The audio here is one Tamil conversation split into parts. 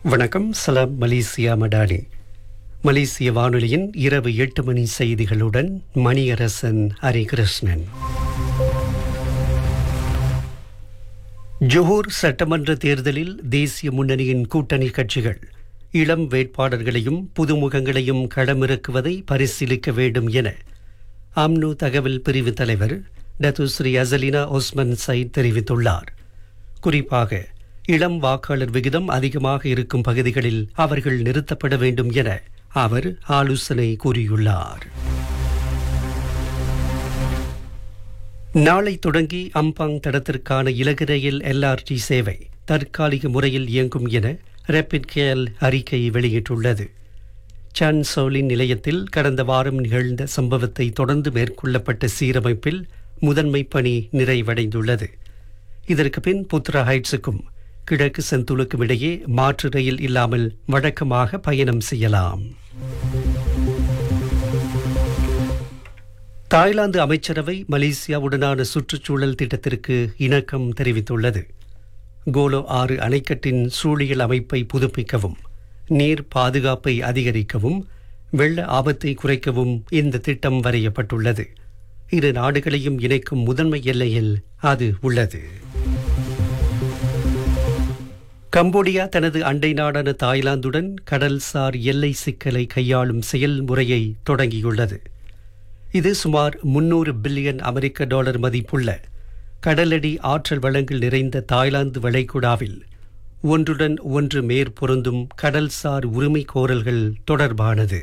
வணக்கம் சலாம் மலேசியா மடானி மலேசிய வானொலியின் இரவு எட்டு மணி செய்திகளுடன் மணியரசன் ஹரிகிருஷ்ணன் ஜோஹர் சட்டமன்ற தேர்தலில் தேசிய முன்னணியின் கூட்டணி கட்சிகள் இளம் வேட்பாளர்களையும் புதுமுகங்களையும் களமிறக்குவதை பரிசீலிக்க வேண்டும் என அம்னு தகவல் பிரிவு தலைவர் டத்துஸ்ரீ அசலினா ஒஸ்மன் சயிட் தெரிவித்துள்ளார் குறிப்பாக இளம் வாக்காளர் விகிதம் அதிகமாக இருக்கும் பகுதிகளில் அவர்கள் நிறுத்தப்பட வேண்டும் என அவர் ஆலோசனை கூறியுள்ளார் நாளை தொடங்கி அம்பாங் தடத்திற்கான இலகு ரயில் எல்ஆர்டி சேவை தற்காலிக முறையில் இயங்கும் என ரேபிட் கேல் அறிக்கை வெளியிட்டுள்ளது சன் சோலின் நிலையத்தில் கடந்த வாரம் நிகழ்ந்த சம்பவத்தை தொடர்ந்து மேற்கொள்ளப்பட்ட சீரமைப்பில் முதன்மை பணி நிறைவடைந்துள்ளது இதற்கு பின் புத்ரா ஹைட்ஸுக்கும் கிழக்கு செந்துலுக்கும் இடையே மாற்று ரயில் இல்லாமல் வழக்கமாக பயணம் செய்யலாம் தாய்லாந்து அமைச்சரவை மலேசியாவுடனான சுற்றுச்சூழல் திட்டத்திற்கு இணக்கம் தெரிவித்துள்ளது கோலோ ஆறு அணைக்கட்டின் சூழியல் அமைப்பை புதுப்பிக்கவும் நீர் பாதுகாப்பை அதிகரிக்கவும் வெள்ள ஆபத்தை குறைக்கவும் இந்த திட்டம் வரையப்பட்டுள்ளது இரு நாடுகளையும் இணைக்கும் முதன்மை எல்லையில் அது உள்ளது கம்போடியா தனது அண்டை நாடான தாய்லாந்துடன் கடல்சார் எல்லை சிக்கலை கையாளும் செயல்முறையை தொடங்கியுள்ளது இது சுமார் முன்னூறு பில்லியன் அமெரிக்க டாலர் மதிப்புள்ள கடலடி ஆற்றல் வளங்கள் நிறைந்த தாய்லாந்து வளைகுடாவில் ஒன்றுடன் ஒன்று மேற்பொருந்தும் கடல்சார் உரிமை கோரல்கள் தொடர்பானது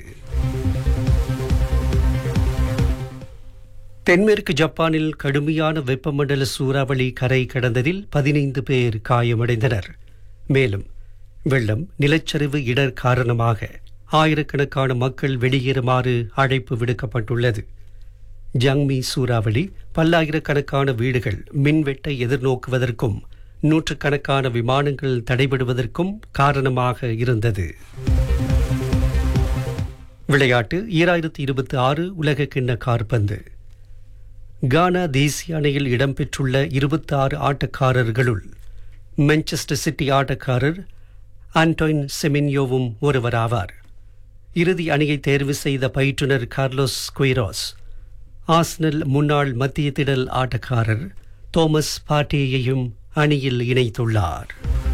தென்மேற்கு ஜப்பானில் கடுமையான வெப்பமண்டல சூறாவளி கரை கடந்ததில் பதினைந்து பேர் காயமடைந்தனர் மேலும் வெள்ளம் நிலச்சரிவு இடர் காரணமாக ஆயிரக்கணக்கான மக்கள் வெளியேறுமாறு அழைப்பு விடுக்கப்பட்டுள்ளது ஜங்மி சூறாவளி பல்லாயிரக்கணக்கான வீடுகள் மின்வெட்டை எதிர்நோக்குவதற்கும் நூற்றுக்கணக்கான விமானங்கள் தடைபடுவதற்கும் காரணமாக இருந்தது விளையாட்டு ஈராயிரத்தி இருபத்தி ஆறு உலக கிண்ண கார்பந்து கானா தேசிய அணையில் இடம்பெற்றுள்ள இருபத்தி ஆறு ஆட்டக்காரர்களுள் மான்செஸ்டர் சிட்டி ஆட்டக்காரர் ஆண்டோயின் செமின்யோவும் ஒருவராவார் இறுதி அணியை தேர்வு செய்த பயிற்றுனர் கார்லோஸ் குயிரோஸ் ஆஸ்னல் முன்னாள் மத்திய திடல் ஆட்டக்காரர் தோமஸ் பாட்டேயையும் அணியில் இணைத்துள்ளார்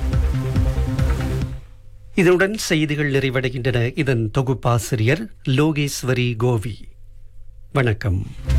இதனுடன் செய்திகள் நிறைவடைகின்றன இதன் தொகுப்பாசிரியர் லோகேஸ்வரி கோவி வணக்கம்